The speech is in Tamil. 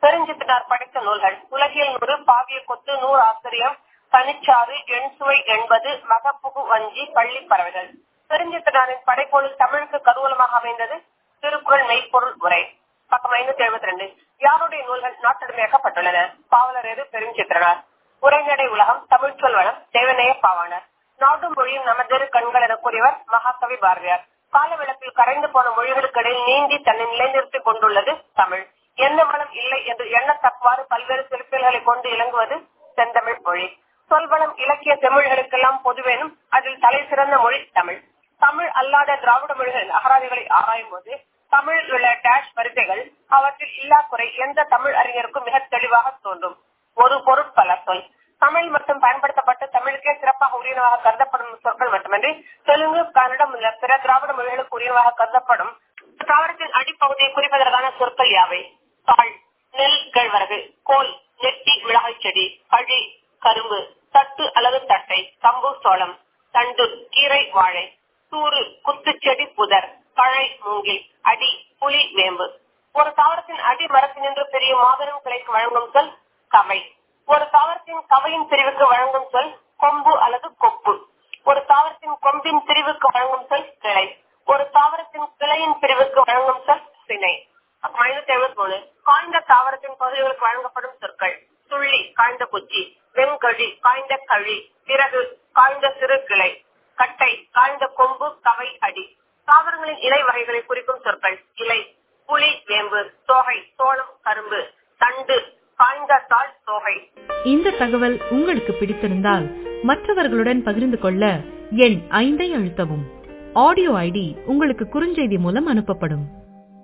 பெருஞ்சித்தினார் படைத்த நூல்கள் உலகியல் நூறு பாவிய கொத்து நூறு ஆசிரியம் தனிச்சாறு எண்சுவை எண்பது மகப்புகு வஞ்சி பள்ளி பறவைகள் பெருஞ்சித்தினாரின் படைப்பொருள் தமிழுக்கு கருவூலமாக அமைந்தது திருக்குறள் மெய்ப்பொருள் உரை பக்கம் ஐநூத்தி எழுபத்தி ரெண்டு யாருடைய நூல்கள் நாட்டடிமையாக்கப்பட்டுள்ளன பாவலரேறு பெருஞ்சித்திரனார் உரைநடை உலகம் தமிழ் சொல்வளம் தேவநேய பாவாணர் நாடும் மொழியும் நமதொரு கண்கள் என கூறியவர் மகாகவி பாரதியார் காலவிளக்கில் கரைந்து போன மொழிகளுக்கிடையில் நீந்தி தன்னை நிலைநிறுத்திக் கொண்டுள்ளது தமிழ் எந்த வளம் இல்லை என்று எண்ணத்தக்கவாறு பல்வேறு சிறப்பியல்களை கொண்டு இலங்குவது செந்தமிழ் மொழி சொல்வளம் இலக்கிய செம்மொழிகளுக்கெல்லாம் பொதுவேனும் அதில் தலை சிறந்த மொழி தமிழ் தமிழ் அல்லாத திராவிட மொழிகளின் அகராதிகளை ஆராயும் போது தமிழில் உள்ள டேஷ் வரிசைகள் அவற்றில் இல்லா குறை எந்த தமிழ் அறிஞருக்கும் மிக தெளிவாக தோன்றும் ஒரு பொருட்பல சொல் தமிழ் மட்டும் பயன்படுத்தப்பட்டு தமிழுக்கே சிறப்பாக உரியனவாக கருதப்படும் சொற்கள் மட்டுமின்றி தெலுங்கு கன்னடம் உள்ள பிற திராவிட மொழிகளுக்கு உரியனவாக கருதப்படும் தாவரத்தின் அடிப்பகுதியை குறிப்பதற்கான சொற்கள் யாவை தாள் நெல் கேழ்வரகு கோல் நெட்டி மிளகாய் செடி பழி கரும்பு தட்டு அல்லது தட்டை கம்பு சோளம் தண்டு கீரை வாழை தூறு குத்துச்செடி புதர் பழை மூங்கில் அடி புலி வேம்பு ஒரு தாவரத்தின் அடி மரத்தினின்று பெரிய மாபெரும் கிளைக்கு வழங்கும் சொல் கவை ஒரு தாவரத்தின் கவையின் பிரிவுக்கு வழங்கும் சொல் கொம்பு அல்லது கொப்பு ஒரு தாவரத்தின் கொம்பின் பிரிவுக்கு வழங்கும் சொல் கிளை ஒரு தாவரத்தின் கிளையின் பிரிவுக்கு வழங்கும் சொல் சினை ஐநூத்தி எழுபத்தி மூணு காய்ந்த தாவரத்தின் பகுதிகளுக்கு வழங்கப்படும் சொற்கள் துள்ளி காய்ந்த குச்சி வெங்கழி காய்ந்த கழி பிறகு காய்ந்த சிறு கிளை கட்டை காய்ந்த கொம்பு கவை அடி தாவரங்களின் இலை வகைகளை குறிக்கும் சொற்கள் இலை புளி வேம்பு தோகை சோளம் கரும்பு தண்டு காய்ந்த தாள் தோகை இந்த தகவல் உங்களுக்கு பிடித்திருந்தால் மற்றவர்களுடன் பகிர்ந்து கொள்ள எண் ஐந்தை அழுத்தவும் ஆடியோ ஐடி உங்களுக்கு குறுஞ்செய்தி மூலம் அனுப்பப்படும்